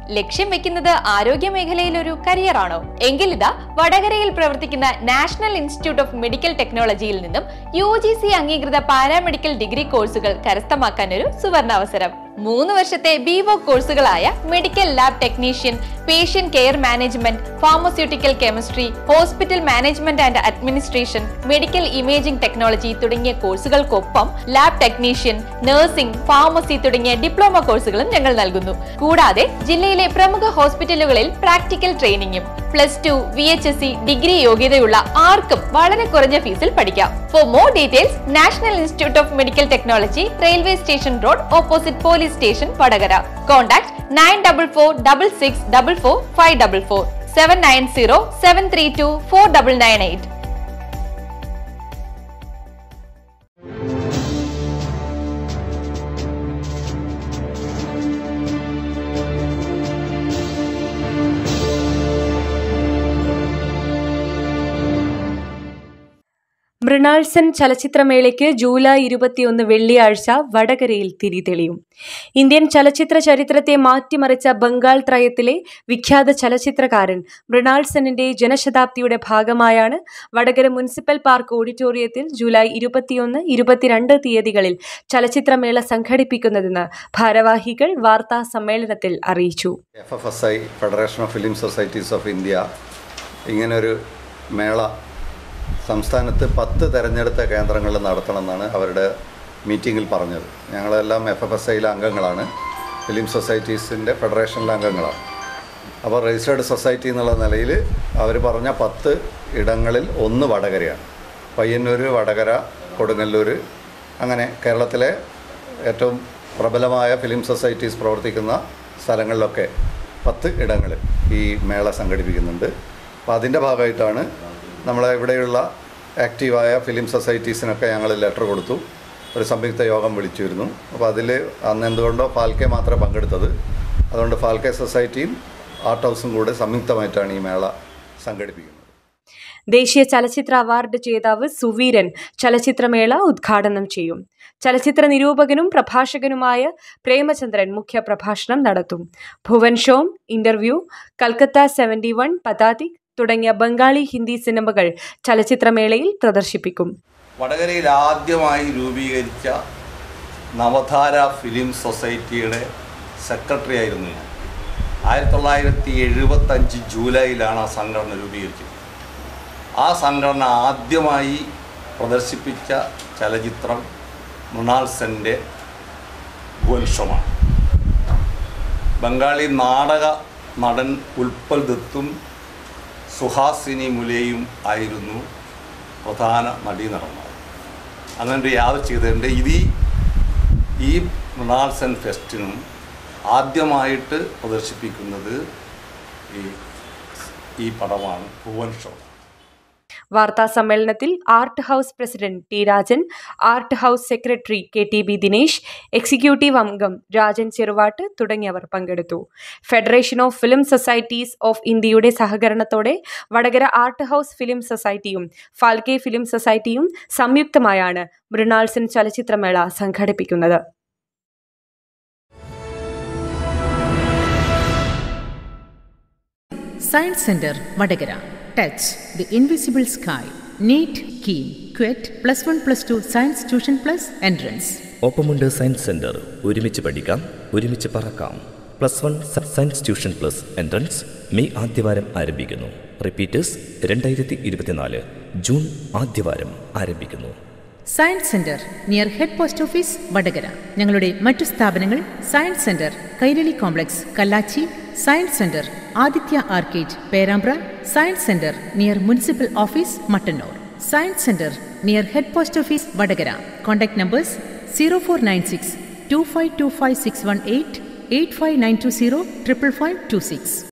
ലക്ഷ്യം വെക്കുന്നത് ആരോഗ്യ മേഖലയിൽ ഒരു കരിയറാണോ എങ്കിൽ ഇതാ വടകരയിൽ പ്രവർത്തിക്കുന്ന നാഷണൽ ഇൻസ്റ്റിറ്റ്യൂട്ട് ഓഫ് മെഡിക്കൽ ടെക്നോളജിയിൽ നിന്നും യു ജി സി അംഗീകൃത പാരാമെഡിക്കൽ ഡിഗ്രി കോഴ്സുകൾ കരസ്ഥമാക്കാൻ ഒരു സുവർണാവസരം മൂന്ന് വർഷത്തെ ബിവോ കോഴ്സുകളായ medical lab technician patient care management pharmaceutical chemistry hospital management and administration medical imaging technology തുടങ്ങിയ കോഴ്സുകൾക്കൊപ്പം ലാബ് ടെക്നീഷ്യൻ നഴ്സിംഗ് ഫാർമസി തുടങ്ങിയ ഡിപ്ലോമ കോഴ്സുകളും ഞങ്ങൾ നൽകുന്നു കൂടാതെ ജില്ലയിലെ പ്രമുഖ ഹോസ്പിറ്റലുകളിൽ പ്രാക്ടിക്കൽ ട്രെയിനിങ്ങും plus two V H S C degree യോഗ്യതയുള്ള ആർക്കും വളരെ കുറഞ്ഞ ഫീസിൽ പഠിക്കാം for more details National Institute of medical technology railway station road opposite police station Vadakara contact nine double four double six double four five double four seven nine zero seven three two four double nine eight Mrinal Sen ചലച്ചിത്രമേളയ്ക്ക് July ഇരുപത്തിയൊന്ന് വെള്ളിയാഴ്ച വടകരയിൽ തിരിതെളിയും Indian ചലച്ചിത്ര ചരിത്രത്തെ മാറ്റിമറിച്ച ബംഗാൾ ത്രയത്തിലെ വിഖ്യാത ചലച്ചിത്രകാരൻ മൃണാൾസനിന്റെ ജനശതാബ്ദിയുടെ ഭാഗമായാണ് വടകര മുനിസിപ്പൽ പാർക്ക് ഓഡിറ്റോറിയത്തിൽ ജൂലൈ ഇരുപത്തിയൊന്ന് ഇരുപത്തിരണ്ട് തീയതികളിൽ ചലച്ചിത്രമേള സംഘടിപ്പിക്കുന്നതെന്ന് ഭാരവാഹികൾ വാർത്താ സമ്മേളനത്തിൽ അറിയിച്ചു F F S I federation of film societies of India ഇങ്ങനൊരു മേള സംസ്ഥാനത്ത് പത്ത് തിരഞ്ഞെടുത്ത കേന്ദ്രങ്ങളിൽ നടത്തണമെന്നാണ് അവരുടെ മീറ്റിങ്ങിൽ പറഞ്ഞത് ഞങ്ങളെല്ലാം എഫ് എഫ് എസ് ഐയിലെ അംഗങ്ങളാണ് ഫിലിം സൊസൈറ്റീസിൻ്റെ ഫെഡറേഷനിലെ അംഗങ്ങളാണ് അപ്പോൾ രജിസ്റ്റേർഡ് സൊസൈറ്റി എന്നുള്ള നിലയിൽ അവർ പറഞ്ഞ പത്ത് ഇടങ്ങളിൽ ഒന്ന് വടകരയാണ് പയ്യന്നൂർ വടകര കൊടുങ്ങല്ലൂർ അങ്ങനെ കേരളത്തിലെ ഏറ്റവും പ്രബലമായ ഫിലിം സൊസൈറ്റീസ് പ്രവർത്തിക്കുന്ന സ്ഥലങ്ങളിലൊക്കെ പത്ത് ഇടങ്ങളിൽ ഈ മേള സംഘടിപ്പിക്കുന്നുണ്ട് അപ്പോൾ അതിൻ്റെ ഭാഗമായിട്ടാണ് നമ്മളെ ഇവിടെയുള്ള ആക്റ്റീവായ ഫിലിം സൊസൈറ്റീസിനൊക്കെ ഞങ്ങൾ ലെറ്റർ കൊടുത്തു ഒരു സംയുക്ത യോഗം വിളിച്ചിരുന്നു അപ്പോൾ അതിൽ അന്ന് എന്തുകൊണ്ടോ ഫാൽക്കെ മാത്രമേ പങ്കെടുത്തത് അതുകൊണ്ട് ഫാൽക്കെ സൊസൈറ്റിയും ആർട്ട് ഹൗസും കൂടെ സംയുക്തമായിട്ടാണ് ഈ മേള സംഘടിപ്പിക്കുന്നത് ദേശീയ ചലച്ചിത്ര അവാർഡ് ജേതാവ് സുവീരൻ ചലച്ചിത്രമേള ഉദ്ഘാടനം ചെയ്യും ചലച്ചിത്ര നിരൂപകനും പ്രഭാഷകനുമായ പ്രേമചന്ദ്രൻ മുഖ്യ പ്രഭാഷണം നടത്തും Bhuvan Shome Interview Calcutta seventy one Padatik തുടങ്ങിയ ബംഗാളി ഹിന്ദി സിനിമകൾ ചലച്ചിത്രമേളയിൽ പ്രദർശിപ്പിക്കും വടകരയിൽ ആദ്യമായി രൂപീകരിച്ച നവധാര ഫിലിം സൊസൈറ്റിയുടെ സെക്രട്ടറി ആയിരുന്നു ഞാൻ ആയിരത്തി തൊള്ളായിരത്തി എഴുപത്തഞ്ച് ജൂലൈയിലാണ് ആ സംഘടന രൂപീകരിച്ചത് ആ സംഘടന ആദ്യമായി പ്രദർശിപ്പിച്ച ചലച്ചിത്രം മൃണാൾ സെൻ്റെ ഭുവൻഷമാണ് ബംഗാളി നാടക നടൻ ഉൽപ്പൽ ദത്തും സുഹാസിനി മുലയും ആയിരുന്നു പ്രധാന നടീനടന്മാർ അങ്ങനെ ഒരു യാതൊരു ചെയ്തിട്ടുണ്ട് ഇത് ഈ- ഈ മൃണാൾസൻ ഫെസ്റ്റിനും ആദ്യമായിട്ട് പ്രദർശിപ്പിക്കുന്നത് ഈ ഈ പടമാണ് ഭുവൻ ഷോ വാർത്താ സമ്മേളനത്തിൽ art house president T Rajan art house secretary K T B Dinesh executive അംഗം രാജൻ ചെറുവാട്ട് തുടങ്ങിയവർ പങ്കെടുത്തു federation of film societies of ഇന്ത്യയുടെ സഹകരണത്തോടെ വടകര ആർട്ട് ഹൗസ് ഫിലിം സൊസൈറ്റിയും ഫാൽക്കെ ഫിലിം സൊസൈറ്റിയും സംയുക്തമായാണ് മൃണാൾസൻ ചലച്ചിത്രമേള സംഘടിപ്പിക്കുന്നത് science centre Vadakara touch the invisible sky NEET KEAM CUET plus one plus two science tuition plus entrance ഒപ്പമുണ്ട് സയൻസ് സെന്റർ ഒരുമിച്ച് പഠിക്കാം ഒരുമിച്ച് പറക്കാം plus one science tuition plus entrance May ആദ്യവാരം ആരംഭിക്കുന്നു റിപ്പീറ്റേഴ്സ് രണ്ടായിരത്തി ഇരുപത്തിനാല് ജൂൺ ആദ്യവാരം ആരംഭിക്കുന്നു science centre near head post office Vadakara ഞങ്ങളുടെ മറ്റു സ്ഥാപനങ്ങൾ science centre Kairali complex Kallachi science centre Aditya arcade Perambra science centre near municipal office Mattannur science centre near head post office Vadakara contact numbers zero four nine six two five two five six one eight eight five nine two zero triple five two six